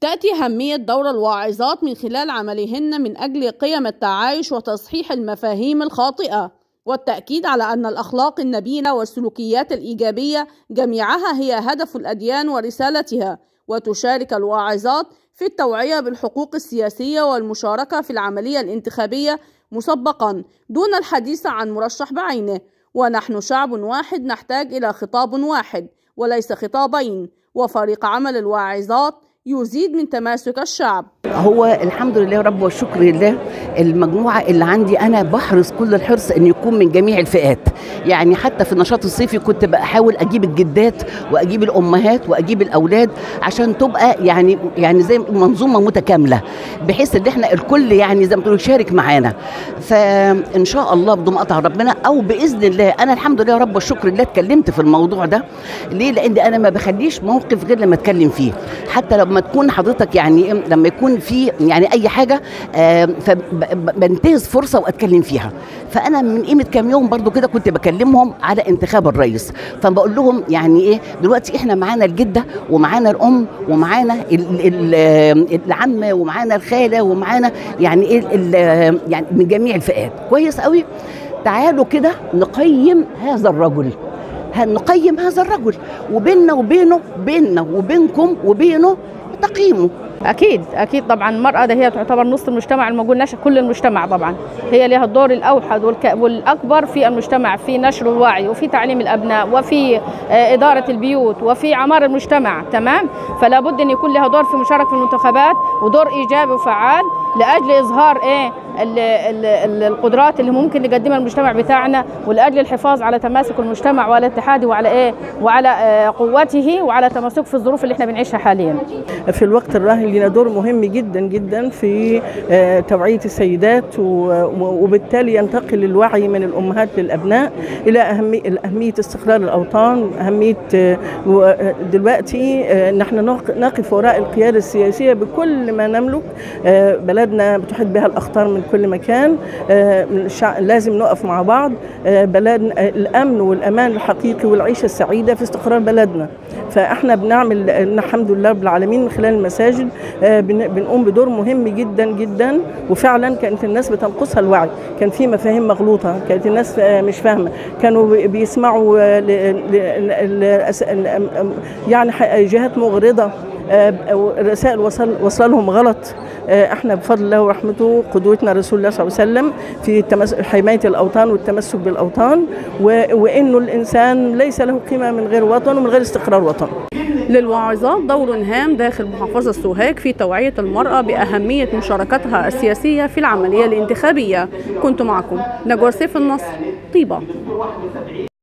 تأتي أهمية دور الواعظات من خلال عملهن من أجل قيم التعايش وتصحيح المفاهيم الخاطئة والتأكيد على أن الأخلاق النبيلة والسلوكيات الإيجابية جميعها هي هدف الأديان ورسالتها وتشارك الواعظات في التوعية بالحقوق السياسية والمشاركة في العملية الانتخابية مسبقا دون الحديث عن مرشح بعينه ونحن شعب واحد نحتاج إلى خطاب واحد وليس خطابين وفريق عمل الواعظات يزيد من تماسك الشعب هو الحمد لله رب والشكر لله المجموعه اللي عندي انا بحرص كل الحرص ان يكون من جميع الفئات يعني حتى في النشاط الصيفي كنت بحاول اجيب الجدات واجيب الامهات واجيب الاولاد عشان تبقى يعني يعني زي منظومه متكامله بحيث ان احنا الكل يعني زي ما تقول يشارك معانا فان شاء الله بدون قطع ربنا او باذن الله انا الحمد لله رب والشكر لله اتكلمت في الموضوع ده ليه لان انا ما بخليش موقف غير لما اتكلم فيه حتى لما تكون حضرتك يعني لما يكون في يعني اي حاجه آه فبنتهز فرصه واتكلم فيها فانا من قيمه كام يوم برضو كده كنت بكلمهم على انتخاب الرئيس فبقول لهم يعني ايه دلوقتي احنا معانا الجده ومعانا الام ومعانا العمه ومعانا الخاله ومعانا يعني ايه يعني من جميع الفئات كويس قوي تعالوا كده نقيم هذا الرجل هنقيم هذا الرجل وبيننا وبينه بيننا وبينكم وبينه تقييمه اكيد اكيد طبعا المراه ده هي تعتبر نص المجتمع الموجود نشأ كل المجتمع طبعا هي لها الدور الاوحد والاكبر في المجتمع في نشر الوعي وفي تعليم الابناء وفي اداره البيوت وفي عمار المجتمع تمام فلا بد ان يكون لها دور في المشاركه في المنتخبات ودور ايجابي وفعال لاجل اظهار ايه ال ال ال القدرات اللي ممكن نقدمها المجتمع بتاعنا ولاجل الحفاظ على تماسك المجتمع وعلى اتحاده وعلى ايه وعلى آه قوته وعلى تماسكه في الظروف اللي احنا بنعيشها حاليا في الوقت الراهن لنا دور مهم جدا جدا في آه توعيه السيدات وبالتالي ينتقل الوعي من الامهات للابناء الى اهميه اهميه استقرار الاوطان اهميه آه دلوقتي نحن نقف وراء القياده السياسيه بكل ما نملك بلدنا بتحيط بها الاخطار من كل مكان لازم نقف مع بعض بلدنا الامن والامان الحقيقي والعيشه السعيده في استقرار بلدنا فاحنا بنعمل الحمد لله رب العالمين من خلال المساجد بنقوم بدور مهم جدا جدا وفعلا كانت الناس بتنقصها الوعي كان في مفاهيم مغلوطه كانت الناس مش فاهمه كانوا بيسمعوا يعني جهات مغرضه رسائل وصل وصل لهم غلط احنا بفضل الله ورحمته قدوتنا رسول الله صلى الله عليه وسلم في حمايه الاوطان والتمسك بالاوطان وانه الانسان ليس له قيمه من غير وطن ومن غير استقرار وطن. للواعظات دور هام داخل محافظه سوهاج في توعيه المراه باهميه مشاركتها السياسيه في العمليه الانتخابيه. كنت معكم نجوى سيف النصر طيبه.